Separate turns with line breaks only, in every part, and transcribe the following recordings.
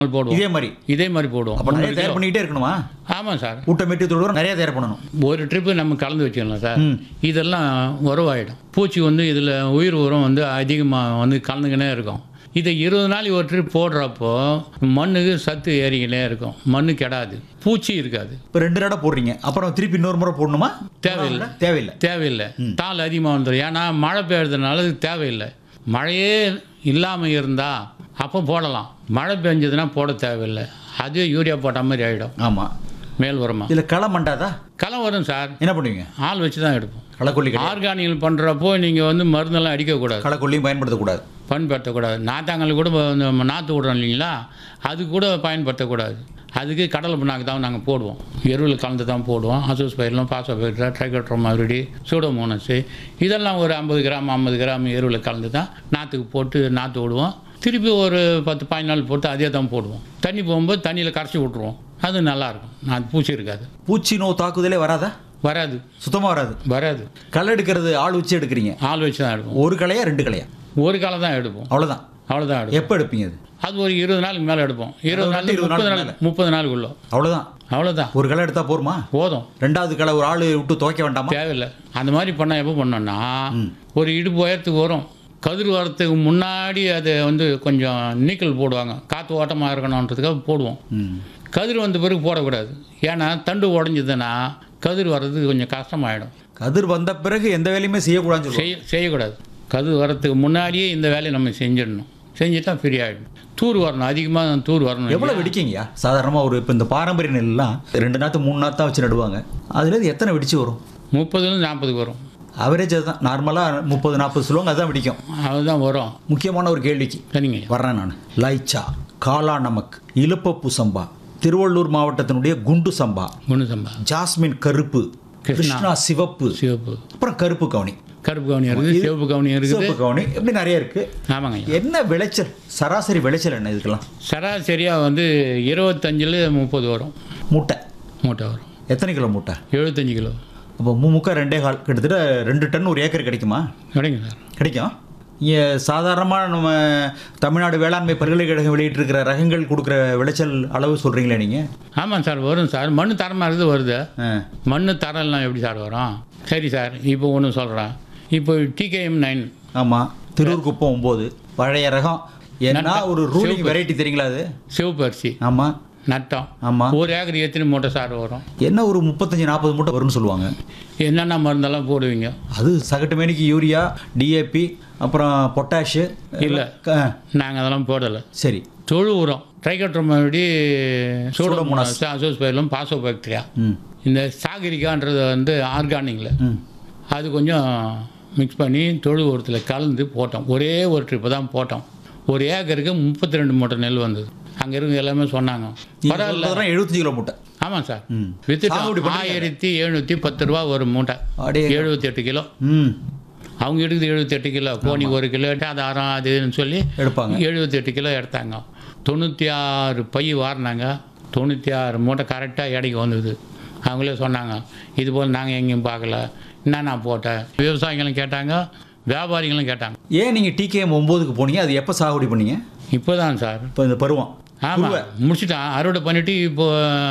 போடுவோம்
இதே மாதிரி
இதே மாதிரி போடுவோம்
அப்போ நிறைய
முந்நூறு
தயார்
கிலோ.
பண்ணிக்கிட்டே இருக்கணுமா
ஆமாம் சார்
ஊட்ட மெட்டி தொழுவம் நிறைய தயார் பண்ணணும்
ஒரு ட்ரிப்பு நம்ம கலந்து வச்சுக்கலாம் சார் இதெல்லாம் உறவாயிடும் பூச்சி வந்து இதில் உயிர் உரம் வந்து அதிகமாக வந்து கலந்துக்கினே இருக்கும் இதை இருபது நாளைக்கு ஒரு ட்ரிப் போடுறப்போ மண்ணுக்கு சத்து ஏறிக்கினே இருக்கும் மண்ணு கெடாது பூச்சி இருக்காது
இப்போ ரெண்டு தடவை போடுறீங்க அப்புறம் திருப்பி இன்னொரு முறை போடணுமா
தேவையில்லை.
தேவையில்லை
தேவையில்லை தாள் அதிகமாக வந்துடும் ஏன்னா மழை பெய்யறதுனால இது தேவையில்லை மழையே இல்லாமல் இருந்தால் அப்போ போடலாம் மழை பெஞ்சதுன்னா போட தேவையில்லை அதுவே யூரியா போட்ட மாதிரி ஆகிடும்
ஆமாம்
மேல் உரமா
இதில் களை மண்டாதா
களை வரும் சார்
என்ன பண்ணுவீங்க
ஆள் வச்சு தான் எடுப்போம்
களைக்கொல்லி கிடையாது
ஆர்கானிக் பண்ணுறப்போ நீங்கள் வந்து மருந்தெல்லாம் அடிக்கக்கூடாது
களைக்கொல்லியும் பயன்படுத்தக்கூடாது
பயன்படுத்தக்கூடாது நாத்தாங்கல் கூட இந்த நாற்று விடுறோம் இல்லைங்களா அது கூட பயன்படுத்தக்கூடாது அதுக்கு கடலை புண்ணாக்கு தான் நாங்கள் போடுவோம் எருவில் கலந்து தான் போடுவோம் அசோஸ் பயிரெலாம் பாசோ பயிர் ட்ரைகோட்ரோம் மறுபடி சூடோமோனஸு இதெல்லாம் ஒரு ஐம்பது கிராம் ஐம்பது கிராம் எருவில் கலந்து தான் நாற்றுக்கு போட்டு நாற்று விடுவோம் திருப்பி ஒரு பத்து பதினஞ்சு நாள் போட்டு அதே தான் போடுவோம் தண்ணி போகும்போது தண்ணியில் கரைச்சி விட்ருவோம் அது நல்லாயிருக்கும் நான் பூச்சி இருக்காது
பூச்சி நோய் தாக்குதலே வராதா
வராது
சுத்தமாக வராது
வராது
களை எடுக்கிறது ஆள் வச்சு எடுக்கிறீங்க
ஆள் வச்சு தான் எடுப்போம்
ஒரு களையா ரெண்டு களையா
ஒரு காலை தான் எடுப்போம்
அவ்வளோதான்
அவ்வளோதான் எடுப்போம்
எப்போ எடுப்பீங்க அது
அது ஒரு இருபது நாளுக்கு மேலே எடுப்போம் இருபது நாள்
இருபது
முப்பது
நாளுக்கு
நாள் முப்பது நாளுக்குள்ள
அவ்வளோதான்
அவ்வளோதான்
ஒரு களை எடுத்தால் போருமா
போதும்
ரெண்டாவது களை ஒரு ஆள் விட்டு துவைக்க வேண்டாமா
தேவையில்லை அந்த மாதிரி பண்ணால் எப்போ பண்ணோம்னா ஒரு இடுப்பு உயரத்துக்கு வரும் கதிர் வரத்துக்கு முன்னாடி அதை வந்து கொஞ்சம் நீக்கல் போடுவாங்க காற்று ஓட்டமாக இருக்கணுன்றதுக்காக போடுவோம்
ம்
கதிர் வந்த பிறகு போடக்கூடாது ஏன்னா தண்டு உடஞ்சதுன்னா கதிர் வர்றதுக்கு கொஞ்சம் கஷ்டமாயிடும்
கதிர் வந்த பிறகு எந்த வேலையுமே செய்யக்கூடாதுன்னு சொல்லுவாங்க
செய்ய செய்யக்கூடாது கதிர் வரத்துக்கு முன்னாடியே இந்த வேலையை நம்ம செஞ்சிடணும் செஞ்சுட்டா ஃப்ரீ ஆகிடும் தூர் வரணும் அதிகமாக தூர் வரணும்
எவ்வளோ வெடிக்கீங்கயா சாதாரணமாக ஒரு இப்போ இந்த பாரம்பரிய நெல்லாம் ரெண்டு நாற்று மூணு நாற்று தான் வச்சு நடுவாங்க அதுலேருந்து எத்தனை வெடிச்சு வரும்
முப்பதுலேருந்து நாற்பதுக்கு வரும்
அவரேஜ் அதுதான் நார்மலாக முப்பது நாற்பது சொல்லுவாங்க அதுதான் வெடிக்கும்
அதுதான் வரும்
முக்கியமான ஒரு கேள்விக்கு
சரிங்க
வர்றேன் நான் லைச்சா காலா நமக் இலுப்பப்பூ சம்பா திருவள்ளூர் மாவட்டத்தினுடைய குண்டு சம்பா
குண்டு சம்பா
ஜாஸ்மின் கருப்பு
கிருஷ்ணா.
கிருஷ்ணா சிவப்பு
சிவப்பு
அப்புறம் கருப்பு கவுனி
கருப்பு கவுனி இருக்குது சிவப்பு கவுனி இருக்குது
சிவப்பு கவுனி இப்படி நிறைய இருக்கு
ஆமாங்க ஐயா.
என்ன விளைச்சல் சராசரி விளைச்சல் என்ன இதுக்கெல்லாம்
சராசரியாக வந்து இருபத்தஞ்சில் முப்பது வரும்
மூட்டை
மூட்டை வரும்
எத்தனை கிலோ மூட்டை
எழுபத்தஞ்சு கிலோ
அப்போ முக்கா ரெண்டே கால் கிட்டத்தட்ட ரெண்டு டன் ஒரு ஏக்கர் கிடைக்குமா
கிடைங்க சார்
கிடைக்கும் இங்கே சாதாரணமாக நம்ம தமிழ்நாடு வேளாண்மை பல்கலைக்கழகம் வெளியிட்டிருக்கிற ரகங்கள் கொடுக்குற விளைச்சல் அளவு சொல்கிறீங்களே நீங்கள்
ஆமாம் சார் வரும் சார் மண் தரமாக இருக்குது வருது மண் தரம்லாம் எப்படி சார் வரும் சரி சார் இப்போ ஒன்று சொல்கிறேன் இப்போ டிகேஎம் நைன்
ஆமாம் திருவூர் குப்பம் ஒம்பது பழைய ரகம் என்ன
நட்டா.
ஒரு ரூலிங்
சிவப்பு.
வெரைட்டி தெரியுங்களா அது
சிவப்பு அரிசி
ஆமாம்
நட்டம்
ஆமாம்
ஒரு ஏக்கர் எத்தனை மூட்டை சார் வரும்
என்ன ஒரு முப்பத்தஞ்சு நாற்பது மூட்டை வரும்னு சொல்லுவாங்க
என்னென்ன மருந்தெல்லாம் போடுவீங்க
அது சகட்டு மேனிக்கு யூரியா டிஏபி அப்புறம் பொட்டாஷு
இல்ல.
க-
நாங்கள் அதெல்லாம் போடலை
சரி
தொழு உரம் ட்ரைகோட்ரோமடி
சூடோமோனாஸ்.
சூடோமோனாஸ் அசோஸ் பயிலும் பாசோ பாக்டீரியா
ம்
இந்த சாகரிக்கான்றது வந்து ஆர்கானிக்கில்
ம்
அது கொஞ்சம் மிக்ஸ் பண்ணி தொழு உரத்தில் கலந்து போட்டோம் ஒரே ஒரு ட்ரிப்பு தான் போட்டோம் ஒரு ஏக்கருக்கு முப்பத்தி ரெண்டு மூட்டை நெல் வந்தது அங்கே இருந்து எல்லாமே சொன்னாங்க பரவாயில்ல
எழுபத்தஞ்சு கிலோ மூட்டை
ஆமாம் சார்
ம். சாகுபடி
வித்துட்டோம்
பண்ணிருக்காங்க.
ஆயிரத்தி எழுநூற்றி பத்து ரூபா ஒரு மூட்டை
அடே
எழுபத்தி எட்டு கிலோ
ம்
அவங்க எடுக்குது எழுபத்தி எட்டு கிலோ கோணி ஒரு கிலோ அது அறம் அதுன்னு சொல்லி
எடுப்பாங்க
எழுபத்தி எட்டு கிலோ எடுத்தாங்க தொண்ணூற்றி ஆறு பை வாரினாங்க தொண்ணூற்றி ஆறு மூட்டை கரெக்டாக எடைக்கு வந்தது அவங்களே சொன்னாங்க இது போல் நாங்கள் எங்கேயும் பார்க்கல என்ன நான் போட்டேன் விவசாயிகளும் கேட்டாங்க வியாபாரிகளும் கேட்டாங்க
ஏன் நீங்கள் டிகேஎம் ஒம்போதுக்கு போனீங்க அது எப்போ சாகுபடி பண்ணீங்க
இப்போ தான் சார்
இப்போ இந்த பருவம்
ஆமாம் முடிச்சிட்டான் அறுவடை பண்ணிவிட்டு இப்போ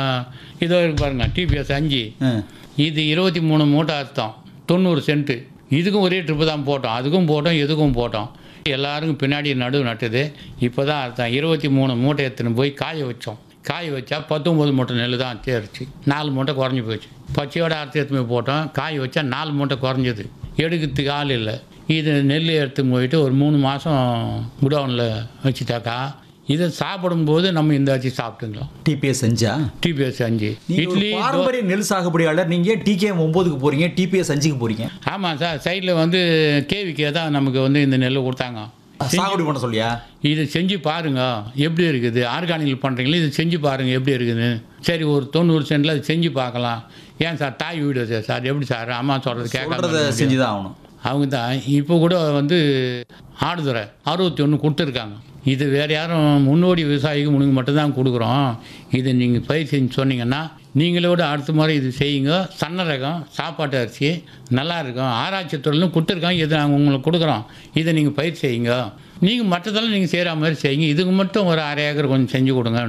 இதோ இருக்கு பாருங்க டிபிஎஸ் அஞ்சு
ஆ.
இது இருபத்தி மூணு மூட்டை அர்த்தம் தொண்ணூறு சென்ட்டு இதுக்கும் ஒரே ட்ரிப்பு தான் போட்டோம் அதுக்கும் போட்டோம் இதுக்கும் போட்டோம் எல்லாருக்கும் பின்னாடி நடுவு நட்டுது இப்போ தான் அர்த்தம் இருபத்தி மூணு மூட்டை எடுத்துன்னு போய் காய வச்சோம் காய வச்சா பத்தொம்பது மூட்டை நெல் தான் தேர்ச்சி நாலு மூட்டை குறைஞ்சி போச்சு பச்சையோட அரைச்சி எடுத்து போய் போட்டோம் காய வச்சா நாலு மூட்டை குறைஞ்சது எடுக்கிறதுக்கு ஆள் இல்லை இது நெல் எடுத்து போயிட்டு ஒரு மூணு மாதம் குடவுனில் வச்சுட்டாக்கா இதை சாப்பிடும்போது நம்ம இந்த அரிசி சாப்பிட்டுங்களோம்
டிபிஎஸ் அஞ்சா
டிபிஎஸ் அஞ்சு
நீங்க ஒரு
இட்லி
பாரம்பரிய நெல் சாகுபடியாளர் நீங்க டிகேஎம் ஒம்போதுக்கு போறீங்க டிபிஎஸ் அஞ்சுக்கு போறீங்க
ஆமாம் சார் சைடில் வந்து கேவிக்கே தான் நமக்கு வந்து இந்த நெல் கொடுத்தாங்க
சாகுபடி பண்ண சொல்லியா
இது செஞ்சு பாருங்க எப்படி இருக்குது ஆர்கானிக் பண்ணுறீங்களா இது செஞ்சு பாருங்க எப்படி இருக்குதுன்னு சரி ஒரு தொண்ணூறு சென்டில் அது செஞ்சு பார்க்கலாம் ஏன் சார் தாய் வீடு சார் சார் எப்படி சார் அம்மா சொல்கிறது
சொல்றத
கேட்காத
செஞ்சுதான் ஆகணும்
அவங்க தான் இப்போ கூட வந்து ஆடுதுறை அறுபத்தி ஒன்று கொடுத்துருக்காங்க இது வேறு யாரும் முன்னோடி விவசாயிக்கு முனுக்கு மட்டும்தான் கொடுக்குறோம் இது நீங்கள் பயிர் செஞ்சு சொன்னீங்கன்னா நீங்களோட அடுத்த முறை இது செய்யுங்க சன்ன ரகம் சாப்பாட்டு அரிசி நல்லா இருக்கும் ஆராய்ச்சி தொழில்னு கொடுத்துருக்கோம் இது நாங்கள் உங்களுக்கு கொடுக்குறோம் இதை நீங்கள் பயிர் செய்யுங்க நீங்கள் மற்றதெல்லாம் நீங்கள் செய்கிற மாதிரி செய்யுங்க இதுக்கு மட்டும் ஒரு அரை ஏக்கர் கொஞ்சம் செஞ்சு கொடுங்க